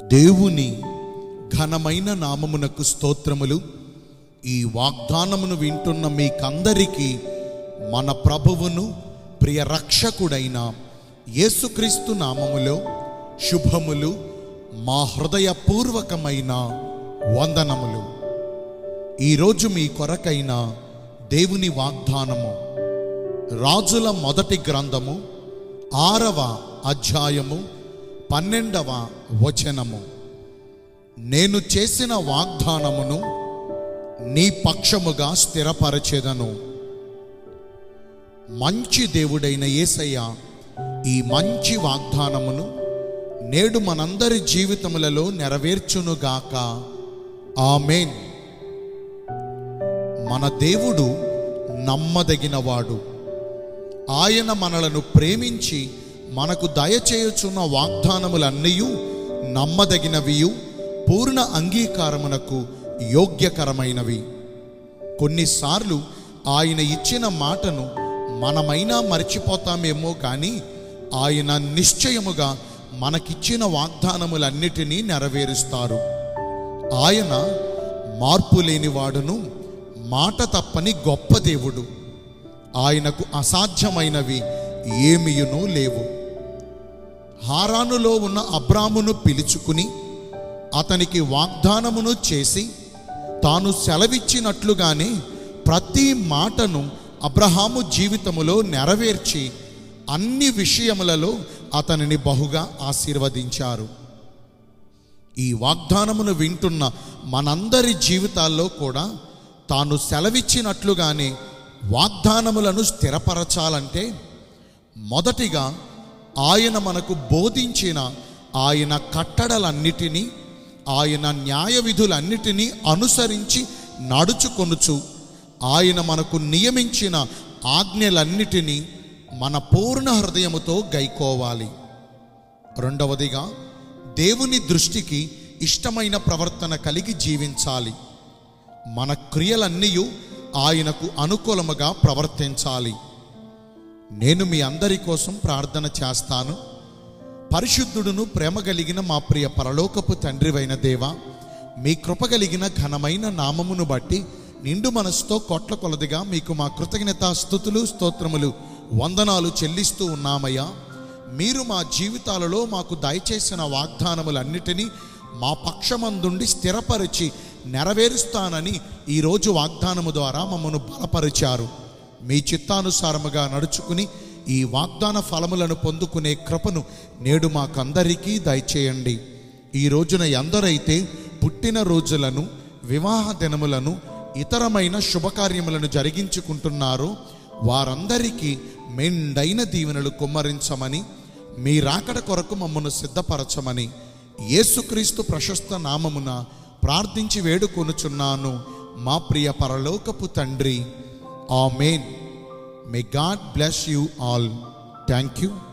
దేవుని ఘనమైన నామమునకు స్తోత్రములు ఈ వాగ్దానమును వింటున్న మీకందరికీ మన ప్రభువును ప్రియ రక్షకుడైన యేసుక్రీస్తు నామములో శుభములు మా హృదయపూర్వకమైన వందనములు ఈరోజు మీ కొరకైన దేవుని వాగ్దానము రాజుల మొదటి గ్రంథము ఆరవ అధ్యాయము పన్నెండవ వచనము నేను చేసిన వాగ్దానమును నీ పక్షముగా స్థిరపరచెదను మంచి దేవుడైన యేసయ్య ఈ మంచి వాగ్దానమును నేడు మనందరి జీవితములలో నెరవేర్చునుగాక ఆమెన్ మన దేవుడు నమ్మదగినవాడు ఆయన మనలను ప్రేమించి మనకు దయచేయుచున్న వాగ్దానములన్నీ నమ్మదగినవియు పూర్ణ అంగీకారమునకు యోగ్యకరమైనవి కొన్నిసార్లు ఆయన ఇచ్చిన మాటను మనమైనా మర్చిపోతామేమో కానీ ఆయన నిశ్చయముగా మనకిచ్చిన వాగ్దానములన్నిటినీ నెరవేరుస్తారు ఆయన మార్పు లేనివాడును మాట తప్పని గొప్ప దేవుడు ఆయనకు అసాధ్యమైనవి ఏమియునూ లేవు హారానులో ఉన్న అబ్రామును పిలుచుకుని అతనికి వాగ్దానమును చేసి తాను సెలవిచ్చినట్లుగానే ప్రతి మాటను అబ్రహాము జీవితములో నెరవేర్చి అన్ని విషయములలో అతనిని బహుగా ఆశీర్వదించారు ఈ వాగ్దానమును వింటున్న మనందరి జీవితాల్లో కూడా తాను సెలవిచ్చినట్లుగానే వాగ్దానములను స్థిరపరచాలంటే మొదటిగా ఆయన మనకు బోధించిన ఆయన కట్టడలన్నిటినీ ఆయన న్యాయ విధులన్నిటినీ అనుసరించి నడుచుకొనుచు ఆయన మనకు నియమించిన ఆజ్ఞలన్నిటినీ మన పూర్ణ హృదయముతో గైకోవాలి రెండవదిగా దేవుని దృష్టికి ఇష్టమైన ప్రవర్తన కలిగి జీవించాలి మన క్రియలన్నీ ఆయనకు అనుకూలముగా ప్రవర్తించాలి నేను మీ అందరి కోసం ప్రార్థన చేస్తాను పరిశుద్ధుడును ప్రేమ కలిగిన మా ప్రియ పరలోకపు తండ్రివైన దేవ మీ కృప కలిగిన ఘనమైన నామమును బట్టి నిండు మనసుతో కొట్ల కొలదిగా మీకు మా కృతజ్ఞత స్థుతులు స్తోత్రములు వందనాలు చెల్లిస్తూ ఉన్నామయ్యా మీరు మా జీవితాలలో మాకు దయచేసిన వాగ్దానములన్నిటినీ మా పక్షమందుండి స్థిరపరిచి నెరవేరుస్తానని ఈరోజు వాగ్దానము ద్వారా మమ్మను బలపరిచారు మీ చిత్తానుసారముగా నడుచుకుని ఈ వాగ్దాన ఫలములను పొందుకునే కృపను నేడు మాకందరికీ దయచేయండి ఈ రోజున ఎందరైతే పుట్టిన రోజులను వివాహ దినములను ఇతరమైన శుభకార్యములను జరిగించుకుంటున్నారో వారందరికీ మెండైన దీవెనలు కుమ్మరించమని మీ రాకడ కొరకు మమ్మను సిద్ధపరచమని యేసుక్రీస్తు ప్రశస్త నామమున ప్రార్థించి వేడుకొనుచున్నాను మా ప్రియ పరలోకపు తండ్రి amen may God bless you all thank you